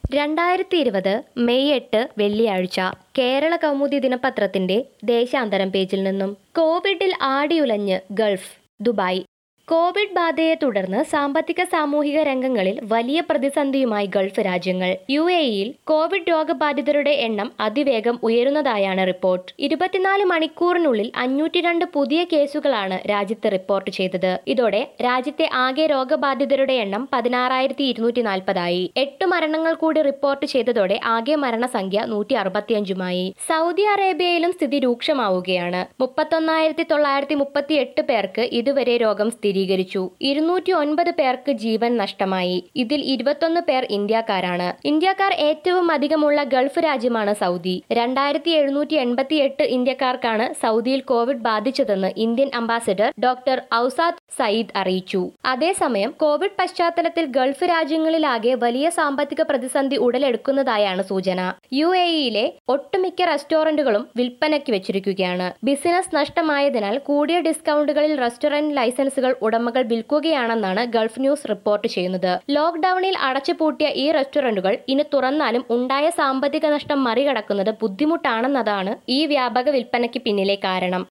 രണ്ടായിരത്തി ഇരുപത് മെയ് എട്ട് വെള്ളിയാഴ്ച കേരള കൗമുദി ദിനപത്രത്തിന്റെ ദേശാന്തരം പേജിൽ നിന്നും കോവിഡിൽ ആടിയുലഞ്ഞ് ഗൾഫ് ദുബായ് കോവിഡ് ബാധയെ തുടർന്ന് സാമ്പത്തിക സാമൂഹിക രംഗങ്ങളിൽ വലിയ പ്രതിസന്ധിയുമായി ഗൾഫ് രാജ്യങ്ങൾ യു എയിൽ കോവിഡ് രോഗബാധിതരുടെ എണ്ണം അതിവേഗം ഉയരുന്നതായാണ് റിപ്പോർട്ട് ഇരുപത്തിനാല് മണിക്കൂറിനുള്ളിൽ അഞ്ഞൂറ്റി രണ്ട് പുതിയ കേസുകളാണ് രാജ്യത്ത് റിപ്പോർട്ട് ചെയ്തത് ഇതോടെ രാജ്യത്തെ ആകെ രോഗബാധിതരുടെ എണ്ണം പതിനാറായിരത്തി ഇരുന്നൂറ്റി നാൽപ്പതായി എട്ട് മരണങ്ങൾ കൂടി റിപ്പോർട്ട് ചെയ്തതോടെ ആകെ മരണസംഖ്യ നൂറ്റി അറുപത്തിയഞ്ചുമായി സൗദി അറേബ്യയിലും സ്ഥിതി രൂക്ഷമാവുകയാണ് മുപ്പത്തൊന്നായിരത്തി തൊള്ളായിരത്തി മുപ്പത്തി എട്ട് പേർക്ക് ഇതുവരെ രോഗം സ്ഥിരീകരിച്ചു ഇരുന്നൂറ്റി ഒൻപത് പേർക്ക് ജീവൻ നഷ്ടമായി ഇതിൽ ഇരുപത്തൊന്ന് പേർ ഇന്ത്യക്കാരാണ് ഇന്ത്യക്കാർ ഏറ്റവും അധികമുള്ള ഗൾഫ് രാജ്യമാണ് സൗദി രണ്ടായിരത്തി എഴുന്നൂറ്റി എൺപത്തി എട്ട് ഇന്ത്യക്കാർക്കാണ് സൗദിയിൽ കോവിഡ് ബാധിച്ചതെന്ന് Indian ambassador doctor Ausaf Sayeed അറിയിച്ചു അതേസമയം കോവിഡ് പശ്ചാത്തലത്തിൽ ഗൾഫ് രാജ്യങ്ങളിലാകെ വലിയ സാമ്പത്തിക പ്രതിസന്ധി ഉടലെടുക്കുന്നതായാണ് സൂചന യു എയിലെ ഒട്ടുമിക്ക റെസ്റ്റോറന്റുകളും വിൽപ്പനയ്ക്ക് വെച്ചിരിക്കുകയാണ് ബിസിനസ് നഷ്ടമായതിനാൽ കൂടിയ ഡിസ്കൗണ്ടുകളിൽ റെസ്റ്റോറന്റ് ലൈസൻസുകൾ ഉടമകൾ വിൽക്കുകയാണെന്നാണ് ഗൾഫ് ന്യൂസ് റിപ്പോർട്ട് ചെയ്യുന്നത് ലോക്ഡൌണിൽ അടച്ചുപൂട്ടിയ ഈ റെസ്റ്റോറന്റുകൾ ഇനി തുറന്നാലും ഉണ്ടായ സാമ്പത്തിക നഷ്ടം മറികടക്കുന്നത് ബുദ്ധിമുട്ടാണെന്നതാണ് ഈ വ്യാപക വിൽപ്പനയ്ക്ക് പിന്നിലെ കാരണം